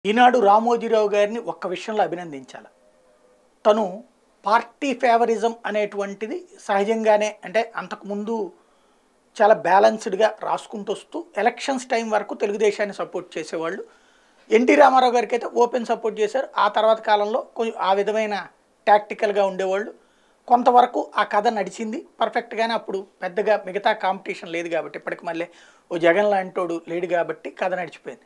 ఈనాడు రామోజీరావు గారిని ఒక్క విషయంలో అభినందించాలి తను పార్టీ ఫేవరిజం అనేటువంటిది సహజంగానే అంటే అంతకుముందు చాలా బ్యాలెన్స్డ్గా రాసుకుంటూ వస్తూ ఎలక్షన్స్ టైం వరకు తెలుగుదేశాన్ని సపోర్ట్ చేసేవాళ్ళు ఎన్టీ రామారావు గారికి అయితే ఓపెన్ సపోర్ట్ చేశారు ఆ తర్వాత కాలంలో కొంచెం ఆ విధమైన టాక్టికల్గా ఉండేవాళ్ళు కొంతవరకు ఆ కథ నడిచింది పర్ఫెక్ట్గానే అప్పుడు పెద్దగా మిగతా కాంపిటీషన్ లేదు కాబట్టి ఇప్పటికి మళ్ళీ ఓ జగన్ లాంటోడు లేడు కాబట్టి కథ నడిచిపోయింది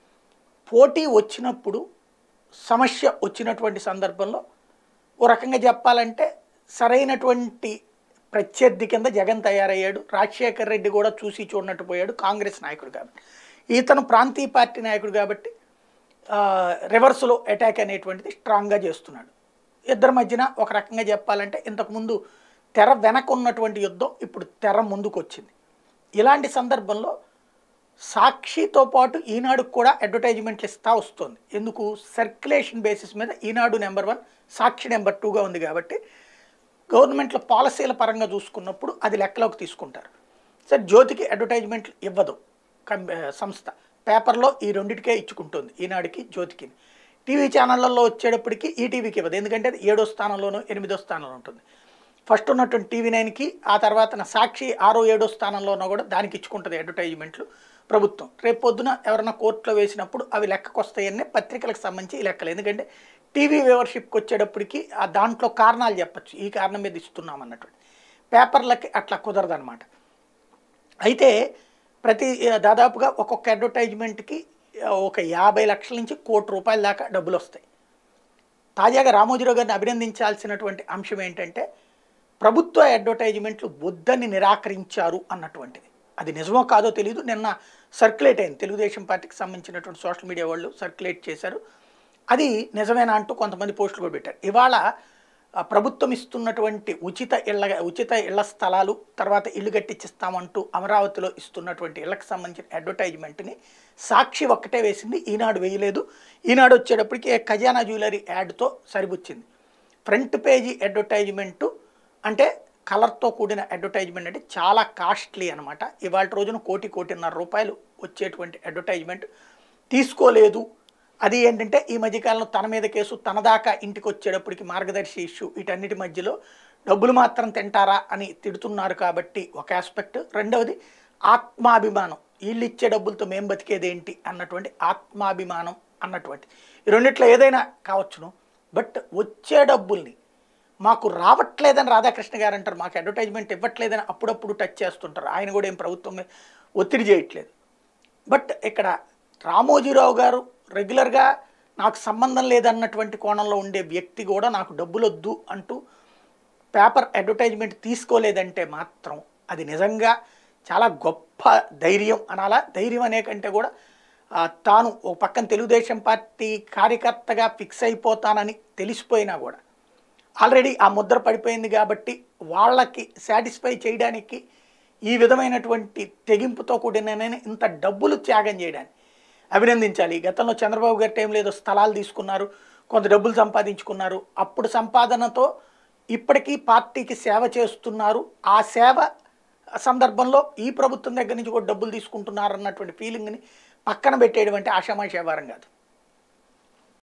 పోటీ వచ్చినప్పుడు సమస్య వచ్చినటువంటి సందర్భంలో ఓ రకంగా చెప్పాలంటే సరైనటువంటి ప్రత్యర్థి కింద జగన్ తయారయ్యాడు రాజశేఖర్ రెడ్డి కూడా చూసి చూడనట్టు పోయాడు కాంగ్రెస్ నాయకుడు కాబట్టి ఈతను ప్రాంతీయ పార్టీ నాయకుడు కాబట్టి ఆ, రివర్స్లో అటాక్ అనేటువంటిది స్ట్రాంగ్గా చేస్తున్నాడు ఇద్దరి మధ్యన ఒక రకంగా చెప్పాలంటే ఇంతకుముందు తెర వెనక ఉన్నటువంటి యుద్ధం ఇప్పుడు తెర ముందుకు వచ్చింది ఇలాంటి సందర్భంలో సాక్షితో పాటు ఈనాడుకు కూడా అడ్వర్టైజ్మెంట్లు ఇస్తా వస్తుంది ఎందుకు సర్క్యులేషన్ బేసిస్ మీద Eenadu number one Sakshi number టూగా ఉంది కాబట్టి గవర్నమెంట్లో పాలసీల పరంగా చూసుకున్నప్పుడు అది లెక్కలోకి తీసుకుంటారు సరే జ్యోతికి అడ్వర్టైజ్మెంట్లు ఇవ్వదు కం- సంస్థ పేపర్లో ఈ రెండిటికే ఇచ్చుకుంటుంది ఈనాడుకి జ్యోతికి టీవీ ఛానళ్ళల్లో వచ్చేటప్పటికి ఈటీవీకి ఇవ్వదు ఎందుకంటే అది ఏడో స్థానంలోనో ఎనిమిదో స్థానంలో ఉంటుంది ఫస్ట్ ఉన్నటువంటి టీవీ నైన్కి ఆ తర్వాత నా సాక్షి ఆరో ఏడో స్థానంలోనో కూడా దానికి ఇచ్చుకుంటుంది అడ్వర్టైజ్మెంట్లు ప్రభుత్వం రేపు పొద్దున ఎవరైనా కోర్టులో వేసినప్పుడు అవి లెక్కకు వస్తాయని పత్రికలకు సంబంధించి ఈ లెక్కలు ఎందుకంటే టీవీ వ్యూవర్షిప్కి వచ్చేటప్పటికి ఆ దాంట్లో కారణాలు చెప్పచ్చు ఈ కారణం మీద ఇస్తున్నాం అన్నటువంటి పేపర్లకి అట్లా కుదరదనమాట అయితే ప్రతి దాదాపుగా ఒక్కొక్క అడ్వర్టైజ్మెంట్కి ఒక యాభై లక్షల నుంచి కోటి రూపాయల దాకా డబ్బులు వస్తాయి తాజాగా రామోజీరావు గారిని అభినందించాల్సినటువంటి అంశం ఏంటంటే ప్రభుత్వ అడ్వర్టైజ్మెంట్లు వద్దని నిరాకరించారు అన్నటువంటిది అది నిజమో కాదో తెలియదు నిన్న సర్క్యులేట్ అయింది తెలుగుదేశం పార్టీకి సంబంధించినటువంటి సోషల్ మీడియా వాళ్ళు సర్క్యులేట్ చేశారు అది నిజమేనా అంటూ కొంతమంది పోస్టులు కూడా పెట్టారు ఇవాళ ఆ, ప్రభుత్వం ఇస్తున్నటువంటి ఉచిత ఇళ్ళ ఉచిత ఇళ్ల స్థలాలు తర్వాత ఇల్లు కట్టించిస్తామంటూ అమరావతిలో ఇస్తున్నటువంటి ఇళ్లకు సంబంధించిన అడ్వర్టైజ్మెంట్ని సాక్షి ఒక్కటే వేసింది ఈనాడు వేయలేదు ఈనాడు వచ్చేటప్పటికి ఏ ఖజానా జ్యువెలరీ యాడ్తో సరిపుచ్చింది ఫ్రంట్ పేజీ అడ్వర్టైజ్మెంటు అంటే కలర్తో కూడిన అడ్వర్టైజ్మెంట్ అంటే చాలా కాస్ట్లీ అనమాట ఇవాళ రోజున కోటి కోటిన్నర రూపాయలు వచ్చేటువంటి అడ్వర్టైజ్మెంట్ తీసుకోలేదు అది ఏంటంటే ఈ మధ్యకాలంలో తన మీద కేసు తన దాకా ఇంటికి వచ్చేటప్పటికి మార్గదర్శి ఇష్యూ వీటన్నిటి మధ్యలో డబ్బులు మాత్రం తింటారా అని తిడుతున్నారు కాబట్టి ఒక ఆస్పెక్ట్ రెండవది ఆత్మాభిమానం వీళ్ళు ఇచ్చే డబ్బులతో మేము బతికేది ఏంటి అన్నటువంటి ఆత్మాభిమానం అన్నటువంటి ఈ రెండిట్లో ఏదైనా కావచ్చును బట్ వచ్చే డబ్బుల్ని మాకు రావట్లేదని రాధాకృష్ణ గారు అంటారు మాకు అడ్వర్టైజ్మెంట్ ఇవ్వట్లేదని అప్పుడప్పుడు టచ్ చేస్తుంటారు ఆయన కూడా ఏం ప్రభుత్వం మీద ఒత్తిడి చేయట్లేదు బట్ ఇక్కడ రామోజీరావు గారు రెగ్యులర్గా నాకు సంబంధం లేదన్నటువంటి కోణంలో ఉండే వ్యక్తి కూడా నాకు డబ్బులు వద్దు అంటూ పేపర్ అడ్వర్టైజ్మెంట్ తీసుకోలేదంటే మాత్రం అది నిజంగా చాలా గొప్ప ధైర్యం అనాలా ధైర్యం అనే కంటే కూడా ఆ, తాను ఒక పక్కన తెలుగుదేశం పార్టీ కార్యకర్తగా ఫిక్స్ అయిపోతానని తెలిసిపోయినా కూడా ఆల్రెడీ ఆ ముద్ర పడిపోయింది కాబట్టి వాళ్ళకి సాటిస్ఫై చేయడానికి ఈ విధమైనటువంటి తెగింపుతో కూడిన ఇంత డబ్బులు త్యాగం చేయడానికి అభినందించాలి గతంలో చంద్రబాబు గారి టైంలో ఏదో స్థలాలు తీసుకున్నారు కొంత డబ్బులు సంపాదించుకున్నారు అప్పుడు సంపాదనతో ఇప్పటికీ పార్టీకి సేవ చేస్తున్నారు ఆ సేవ సందర్భంలో ఈ ప్రభుత్వం దగ్గర నుంచి కూడా డబ్బులు తీసుకుంటున్నారు అన్నటువంటి ఫీలింగ్ని పక్కన పెట్టేయడం అంటే ఆషామాషి వ్యవహారం కాదు